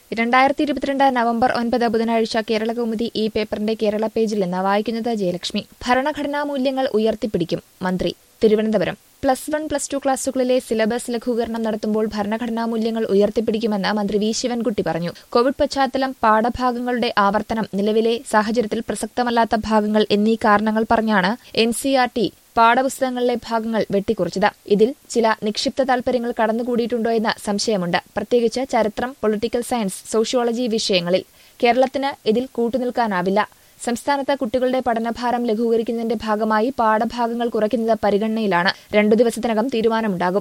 രണ്ടായിരത്തി ഇരുപത്തിരണ്ട് നവംബർ ഒൻപത് ബുധനാഴ്ച കേരള കൗമുദി ഈ പേപ്പറിന്റെ കേരള പേജിൽ നിന്ന് വായിക്കുന്നത് ജയലക്ഷ്മി ഭരണഘടനാ മൂല്യങ്ങൾ ഉയർത്തിപ്പിടിക്കും മന്ത്രി Thiruvananthapuram plus one plus two ക്ലാസുകളിലെ സിലബസ് ലഘൂകരണം നടത്തുമ്പോൾ ഭരണഘടനാ മൂല്യങ്ങൾ ഉയർത്തിപ്പിടിക്കുമെന്ന് മന്ത്രി വി ശിവൻകുട്ടി പറഞ്ഞു കോവിഡ് പശ്ചാത്തലം പാഠഭാഗങ്ങളുടെ ആവർത്തനം നിലവിലെ സാഹചര്യത്തിൽ പ്രസക്തമല്ലാത്ത ഭാഗങ്ങൾ എന്നീ കാരണങ്ങൾ പറഞ്ഞാണ് എൻ സി ആർ ടി പാഠപുസ്തകങ്ങളിലെ ഭാഗങ്ങൾ വെട്ടിക്കുറച്ചത് ഇതിൽ ചില നിക്ഷിപ്ത താൽപര്യങ്ങൾ കടന്നുകൂടിയിട്ടുണ്ടോ എന്ന സംശയമുണ്ട് പ്രത്യേകിച്ച് ചരിത്രം പൊളിറ്റിക്കൽ സയൻസ് സോഷ്യോളജി വിഷയങ്ങളിൽ കേരളത്തിന് ഇതിൽ കൂട്ടുനിൽക്കാനാവില്ല സംസ്ഥാനത്ത് കുട്ടികളുടെ പഠനഭാരം ലഘൂകരിക്കുന്നതിന്റെ ഭാഗമായി പാഠഭാഗങ്ങൾ കുറയ്ക്കുന്നത് പരിഗണനയിലാണ് രണ്ടു ദിവസത്തിനകം തീരുമാനമുണ്ടാകും